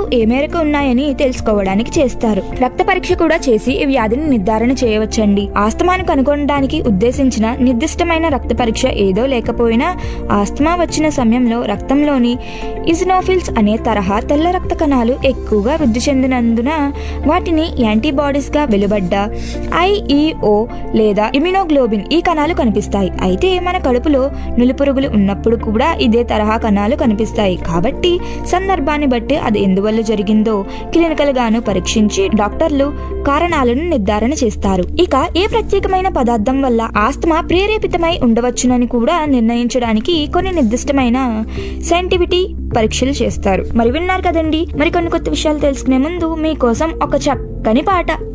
ఏ మేరకు ఉన్నాయని తెలుసుకోవడానికి చేస్తారు రక్త పరీక్ష కూడా చేసి ఈ వ్యాధిని నిర్ధారణ చేయవచ్చండి ఆస్తమాను కనుగొనడానికి ఉద్దేశించిన నిర్దిష్టమైన రక్త పరీక్ష ఏదో లేకపోయినా ఆస్తమా వచ్చిన సమయంలో రక్తంలోని ఇజినోఫిల్స్ అనే తరహా తెల్ల రక్త కణాలు ఎక్కువగా వృద్ధి చెందినందున వాటిని యాంటీబాడీస్ గా వెలువడ్డ ఐఈఓ లేదా ఇమ్యునోగ్లోబిన్ ఈ కణాలు కనిపిస్తాయి అయితే మన కడుపులో నులిపురుగులు ఉన్నప్పుడు కూడా ఇదే తరహా కణాలు కనిపిస్తాయి కాబట్టి సందర్భాన్ని బట్టి అది ఎందువల్ల జరిగిందో క్లినికల్ గాను పరీక్షించి డాక్టర్లు కారణాలను నిర్ధారణ చేస్తారు ఇక ఏ ప్రత్యేకమైన పదార్థం వల్ల ఆస్తమా ప్రేరేపితమై ఉండవచ్చునని కూడా నిర్ణయించడానికి కొన్ని నిర్దిష్టమైన సైంటిఫిటీ పరీక్షలు చేస్తారు మరి విన్నారు కదండి మరి కొన్ని కొత్త విషయాలు తెలుసుకునే ముందు మీకోసం ఒక చక్కని పాట